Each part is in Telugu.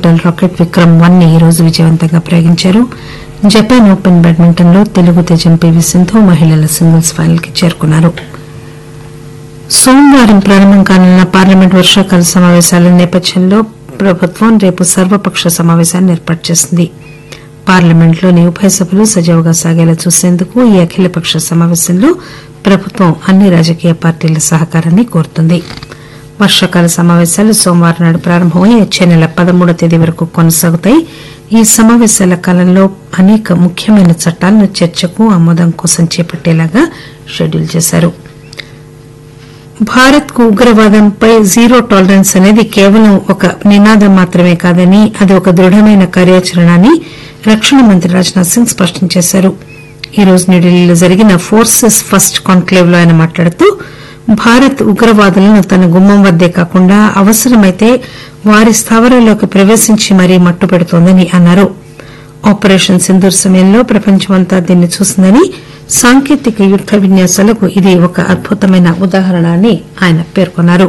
క్యాపిటల్ రాకెట్ విక్రమ్ వన్ ని ఈ రోజు విజయవంతంగా ప్రయోగించారు జపాన్ ఓపెన్ బ్యాడ్మింటన్ లో తెలుగు తేజం పివి సింధు మహిళల సింగిల్స్ ఫైనల్ కి చేరుకున్నారు సోమవారం ప్రారంభం కానున్న పార్లమెంట్ వర్షాకాల సమావేశాల నేపథ్యంలో ప్రభుత్వం రేపు సర్వపక్ష సమావేశాన్ని ఏర్పాటు చేసింది పార్లమెంట్లోని ఉభయ సభలు సజావుగా సాగేలా చూసేందుకు ఈ అఖిలపక్ష సమావేశంలో ప్రభుత్వం అన్ని రాజకీయ పార్టీల సహకారాన్ని కోరుతుంది వర్షాకాల సమావేశాలు సోమవారం నాడు ప్రారంభమై వచ్చే నెల పదమూడవ తేదీ వరకు కొనసాగుతాయి ఈ సమావేశాల కాలంలో అనేక ముఖ్యమైన చట్టాలను చర్చకు ఆమోదం కోసం చేపట్టేలాగా షెడ్యూల్ చేశారు భారత్ కు ఉగ్రవాదంపై జీరో టాలరెన్స్ అనేది కేవలం ఒక నినాదం మాత్రమే కాదని అది ఒక దృఢమైన కార్యాచరణ అని రక్షణ మంత్రి రాజ్నాథ్ సింగ్ స్పష్టం చేశారు ఈ రోజు న్యూఢిల్లీలో జరిగిన ఫోర్సెస్ ఫస్ట్ కాన్క్లేవ్ లో ఆయన మాట్లాడుతూ భారత్ ఉగ్రవాదులను తన గుమ్మం వద్దే కాకుండా అవసరమైతే వారి స్థావరాల్లోకి ప్రవేశించి మరీ మట్టుపెడుతోందని అన్నారు ఆపరేషన్ సింధూర్ సమయంలో ప్రపంచమంతా దీన్ని చూసిందని సాంకేతిక యుద్ద విన్యాసాలకు ఇది ఒక అద్భుతమైన ఉదాహరణ అని ఆయన పేర్కొన్నారు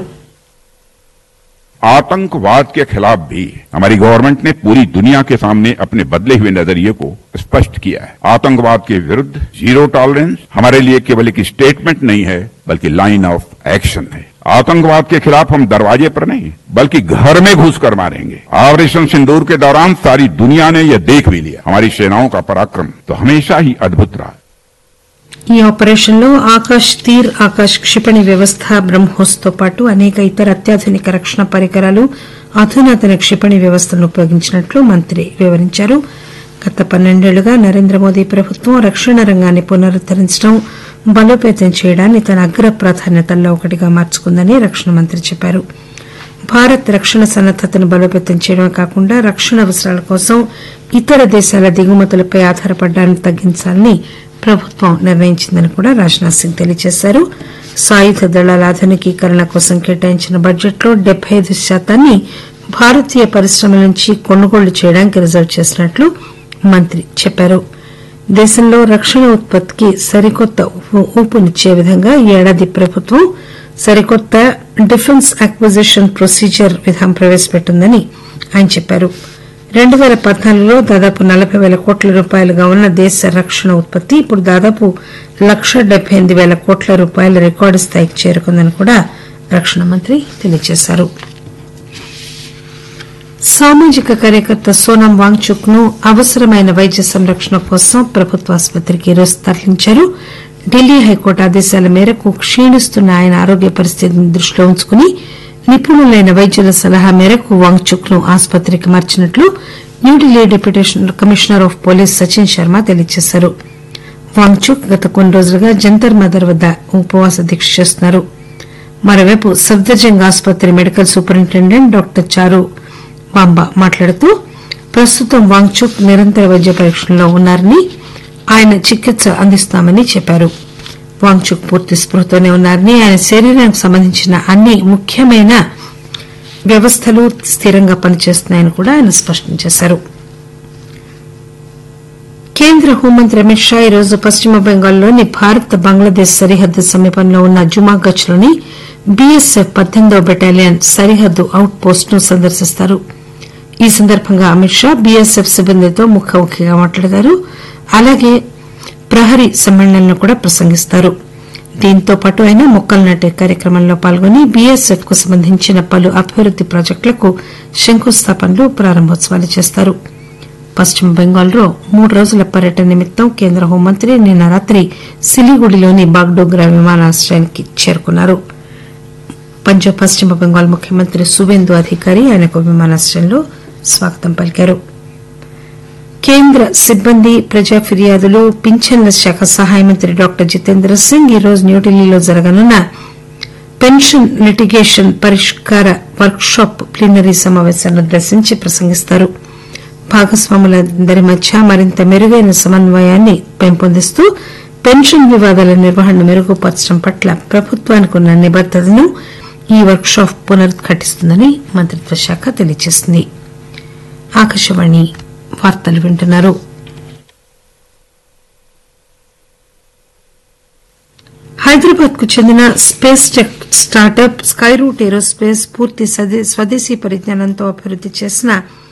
आतंकवाद के खिलाफ भी हमारी गवर्नमेंट ने पूरी दुनिया के सामने अपने बदले हुए नजरिए को स्पष्ट किया है आतंकवाद के विरुद्ध जीरो टॉलरेंस हमारे लिए केवल एक स्टेटमेंट नहीं है बल्कि लाइन ऑफ एक्शन है आतंकवाद के खिलाफ हम दरवाजे पर नहीं बल्कि घर में घुस कर मारेंगे ऑपरेशन सिंदूर के दौरान सारी दुनिया ने यह देख भी लिया हमारी सेनाओं का पराक्रम तो हमेशा ही अद्भुत रहा ఈ ఆపరేషన్ లో ఆకాశ్ తీర్ ఆకాశ్ క్షిపణి వ్యవస్థ బ్రహ్మోస్ తో పాటు అనేక ఇతర అత్యాధునిక రక్షణ పరికరాలు అధునాతన క్షిపణి వ్యవస్థలను ఉపయోగించినట్లు మంత్రి వివరించారు గత పన్నెండేళ్లుగా నరేంద్ర మోదీ ప్రభుత్వం రక్షణ రంగాన్ని పునరుద్దరించడం బలోపేతం చేయడాన్ని తన అగ్ర ప్రాధాన్యతల్లో ఒకటిగా మార్చుకుందని రక్షణ మంత్రి చెప్పారు భారత్ రక్షణ సన్నద్దతను బలోపేతం చేయడమే కాకుండా రక్షణ అవసరాల కోసం ఇతర దేశాల దిగుమతులపై ఆధారపడడాన్ని తగ్గించాలని ప్రభుత్వం నిర్ణయించిందని కూడా రాజ్నాథ్ సింగ్ తెలియజేశారు సాయుధ దళాల ఆధునికీకరణ కోసం కేటాయించిన బడ్జెట్లో డెబ్బై ఐదు శాతాన్ని భారతీయ పరిశ్రమల నుంచి కొనుగోళ్లు చేయడానికి రిజర్వ్ చేసినట్లు మంత్రి చెప్పారు దేశంలో రక్షణ ఉత్పత్తికి సరికొత్త ఊ- ఊపునిచ్చే విధంగా ఈ ఏడాది ప్రభుత్వం సరికొత్త డిఫెన్స్ అక్విజిషన్ ప్రొసీజర్ విధానం ప్రవేశపెట్టిందని ఆయన చెప్పారు రెండు పేల పద్నాలుగులో దాదాపు నలభై పేల కోట్ల రూపాయలుగా ఉన్న దేశ రక్షణ ఉత్పత్తి ఇప్పుడు దాదాపు లక్ష డెబ్బై ఎనిమిది పేల కోట్ల రూపాయల రికార్డు స్థాయికి చేరుకుందని కూడా రక్షణ మంత్రి తెలియజేశారు సామాజిక కార్యకర్త సోనం వాంగ్చుక్ ను అవసరమైన వైద్య సంరక్షణ కోసం ప్రభుత్వ ఆసుపత్రికి ఈరోజు తరలించారు ఢిల్లీ హైకోర్టు ఆదేశాల మేరకు క్షీణిస్తున్న ఆయన ఆరోగ్య పరిస్థితిని దృష్టిలో ఉంచుకుని నిపుణులైన వైద్యుల సలహా మేరకు వాంగ్చుక్ ను ఆసుపత్రికి మార్చినట్లు New Delhi deputy commissioner of police Sachin Sharma తెలియజేశారు వాంగ్చుక్ గత కొన్ని రోజులుగా జంతర్ మదర్ వద్ద ఉపవాస దీక్ష చేస్తున్నారు మరోవైపు సఫ్దర్జంగ్ ఆసుపత్రి మెడికల్ సూపరింటెండెంట్ డాక్టర్ చారు బాంబా మాట్లాడుతూ ప్రస్తుతం వాంగ్చుక్ నిరంతర వైద్య పరీక్షల్లో ఉన్నారని ఆయన చికిత్స అందిస్తామని చెప్పారు వాంగ్చుక్ పూర్తి స్పృహతోనే ఉన్నారని ఆయన శరీరానికి సంబంధించిన అన్ని ముఖ్యమైన వ్యవస్థలు స్థిరంగా పనిచేస్తున్నాయని కూడా ఆయన స్పష్టం చేశారు కేంద్ర హోంమంత్రి అమిత్ షా ఈరోజు పశ్చిమ బెంగాల్లోని భారత్ బంగ్లాదేశ్ సరిహద్దు సమీపంలో ఉన్న జుమాగచ్ లోని బీఎస్ఎఫ్ పద్దెనిమిదవ బెటాలియన్ సరిహద్దు అవుట్ పోస్ట్ ను సందర్శిస్తారు ఈ సందర్భంగా అమిత్ షా బీఎస్ఎఫ్ సిబ్బందితో ముఖాముఖిగా మాట్లాడతారు అలాగే ప్రహరీ సమ్మేళనంలో కూడా ప్రసంగిస్తారు దీంతో పాటు ఆయన మొక్కలు నాటే కార్యక్రమంలో పాల్గొని బీఎస్ఎఫ్ కు సంబంధించిన పలు అభివృద్ది ప్రాజెక్టులకు శంకుస్థాపనలు ప్రారంభోత్సవాలు చేస్తారు పశ్చిమ బెంగాల్లో మూడు రోజుల పర్యటన నిమిత్తం కేంద్ర హోంమంత్రి నిన్న రాత్రి సిలిగుడిలోని బాగ్డోగ్రా విమానాశ్రయానికి చేరుకున్నారు పంజాబ్ పశ్చిమ బెంగాల్ ముఖ్యమంత్రి సువేందు అధికారి ఆయనకు విమానాశ్రయంలో స్వాగతం పలికారు కేంద్ర సిబ్బంది ప్రజా ఫిర్యాదులు పింఛన్ల శాఖ సహాయ మంత్రి డాక్టర్ జితేంద్ర సింగ్ ఈ రోజు న్యూఢిల్లీలో జరగనున్న పెన్షన్ లిటిగేషన్ పరిష్కార వర్క్ షాప్ ప్లీనరీ సమావేశాన్ని ఉద్దేశించి ప్రసంగిస్తారు భాగస్వాములందరి మధ్య మరింత మెరుగైన సమన్వయాన్ని పెంపొందిస్తూ పెన్షన్ వివాదాల నిర్వహణను మెరుగుపరచడం పట్ల ప్రభుత్వానికి ఉన్న నిబద్దతను ఈ వర్క్ షాప్ పునరుద్ఘాటిస్తుందని మంత్రిత్వ శాఖ తెలియజేసింది ఆకాశవాణి వార్తలు వింటున్నారు హైదరాబాద్ కు చెందిన space tech startup Skyroot Aerospace పూర్తి స్వదే- స్వదేశీ పరిజ్ఞానంతో అభివృద్ది చేసిన